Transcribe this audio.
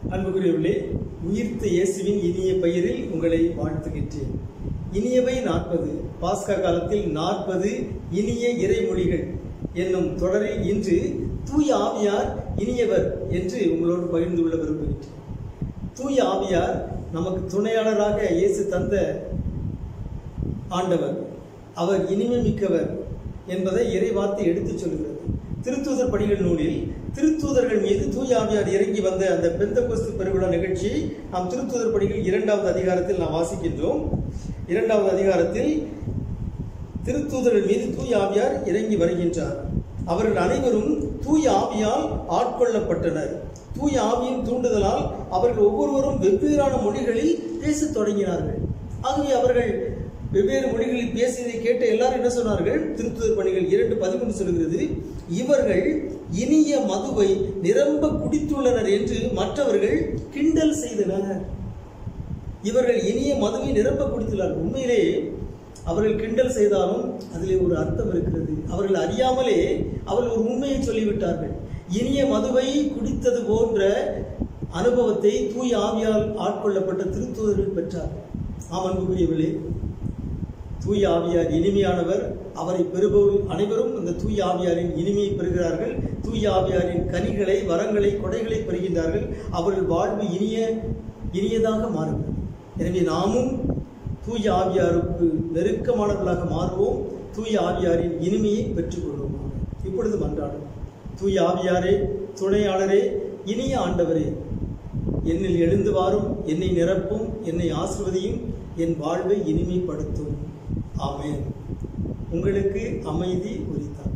அன்புக்குரியவர்களே உயிர்த்த இயேசுவின் இனிய பெயரில் உங்களை வாழ்த்துகின்றேன் இனியவை நாற்பது பாஸ்கா காலத்தில் நாற்பது இனிய இறைமொழிகள் என்னும் தொடரில் இன்று தூய ஆவியார் இனியவர் என்று உங்களோடு பகிர்ந்து கொள்ள விரும்புகின்றேன் தூய ஆவியார் நமக்கு துணையாளராக இயேசு தந்த ஆண்டவர் அவர் இனிமை மிக்கவர் என்பதை இறைவார்த்தை எடுத்துச் சொல்கிறது திருத்தூதர் பணிகள் நூலில் திருத்தூதர்கள் மீது தூய ஆவியார் இறங்கி வந்த அந்த பெந்த கொஸ்து பெருவிழா நிகழ்ச்சியை நாம் திருத்தூதர் பணிகள் இரண்டாவது அதிகாரத்தில் நாம் வாசிக்கின்றோம் இரண்டாவது அதிகாரத்தில் திருத்தூதர்கள் மீது தூய ஆவியார் இறங்கி வருகின்றார் அவர்கள் அனைவரும் தூய ஆவியால் ஆட்கொள்ளப்பட்டனர் தூய ஆவியின் தூண்டுதலால் அவர்கள் ஒவ்வொருவரும் வெவ்வேறான மொழிகளில் பேசத் தொடங்கினார்கள் ஆகவே அவர்கள் வெவ்வேறு மொழிகளில் பேசியதை கேட்ட எல்லாரும் என்ன சொன்னார்கள் திருத்துதர் பணிகள் இரண்டு பதிமூன்று சொல்கிறது இவர்கள் இனிய மதுவை நிரம்ப குடித்துள்ளனர் என்று மற்றவர்கள் கிண்டல் செய்தனர் இவர்கள் இனிய மதுவை நிரம்ப குடித்துள்ளார்கள் உண்மையிலே அவர்கள் கிண்டல் செய்தாலும் அதிலே ஒரு அர்த்தம் இருக்கிறது அவர்கள் அறியாமலே அவர்கள் ஒரு உண்மையை சொல்லிவிட்டார்கள் இனிய மதுவை குடித்தது போன்ற அனுபவத்தை தூய் ஆவியால் ஆட்கொள்ளப்பட்ட திருத்தூதர்கள் பெற்றார்கள் ஆம் அன்புக்குரியவர்களே தூய் ஆவியார் இனிமையானவர் அவரை பெறுபவர் அனைவரும் இந்த தூய் ஆவியாரின் இனிமையை பெறுகிறார்கள் தூய் ஆவியாரின் கனிகளை வரங்களை கொடைகளை பெறுகின்றார்கள் அவர்கள் வாழ்வு இனிய இனியதாக மாறுகிறது எனவே நாமும் தூய ஆவியாருக்கு நெருக்கமானவர்களாக மாறுவோம் தூய ஆவியாரின் இனிமையை பெற்றுக்கொள்வோம் இப்பொழுது மன்றாடும் தூய ஆவியாரே துணையாளரே இனிய ஆண்டவரே என்னில் எழுந்து வாரும் என்னை நிரப்பும் என்னை ஆசிர்வதியும் என் வாழ்வை இனிமைப்படுத்தும் ஆமென் உங்களுக்கு அமைதி உரித்தார்